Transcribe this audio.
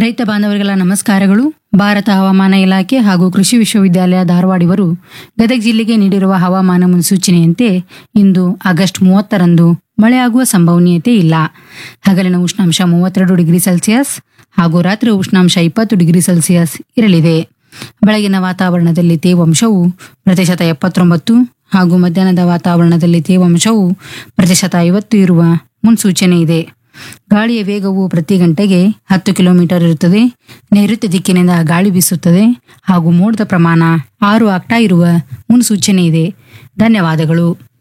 ರೈತ ಬಾಂಧವರಿಗೆಲ್ಲ ನಮಸ್ಕಾರಗಳು ಭಾರತ ಹವಾಮಾನ ಇಲಾಖೆ ಹಾಗೂ ಕೃಷಿ ವಿಶ್ವವಿದ್ಯಾಲಯ ಧಾರವಾಡ ಇವರು ಗದಗ ಜಿಲ್ಲೆಗೆ ನೀಡಿರುವ ಹವಾಮಾನ ಮುನ್ಸೂಚನೆಯಂತೆ ಇಂದು ಆಗಸ್ಟ್ ಮೂವತ್ತರಂದು ಮಳೆಯಾಗುವ ಸಂಭವನೀಯತೆ ಇಲ್ಲ ಹಗಲಿನ ಉಷ್ಣಾಂಶ ಮೂವತ್ತೆರಡು ಡಿಗ್ರಿ ಸೆಲ್ಸಿಯಸ್ ಹಾಗೂ ರಾತ್ರಿ ಉಷ್ಣಾಂಶ ಇಪ್ಪತ್ತು ಡಿಗ್ರಿ ಸೆಲ್ಸಿಯಸ್ ಇರಲಿದೆ ಬೆಳಗಿನ ವಾತಾವರಣದಲ್ಲಿ ತೇವಾಂಶವು ಪ್ರತಿಶತ ಎಪ್ಪತ್ತೊಂಬತ್ತು ಹಾಗೂ ಮಧ್ಯಾಹ್ನದ ವಾತಾವರಣದಲ್ಲಿ ತೇವಾಂಶವು ಪ್ರತಿಶತ ಐವತ್ತು ಇರುವ ಮುನ್ಸೂಚನೆ ಇದೆ ಗಾಳಿಯ ವೇಗವು ಪ್ರತಿ ಗಂಟೆಗೆ ಹತ್ತು ಕಿಲೋಮೀಟರ್ ಇರುತ್ತದೆ ನೈಋತ್ಯ ದಿಕ್ಕಿನಿಂದ ಗಾಳಿ ಬೀಸುತ್ತದೆ ಹಾಗೂ ಮೋಡದ ಪ್ರಮಾಣ ಆರು ಆಗ್ತಾ ಇರುವ ಮುನ್ಸೂಚನೆ ಇದೆ ಧನ್ಯವಾದಗಳು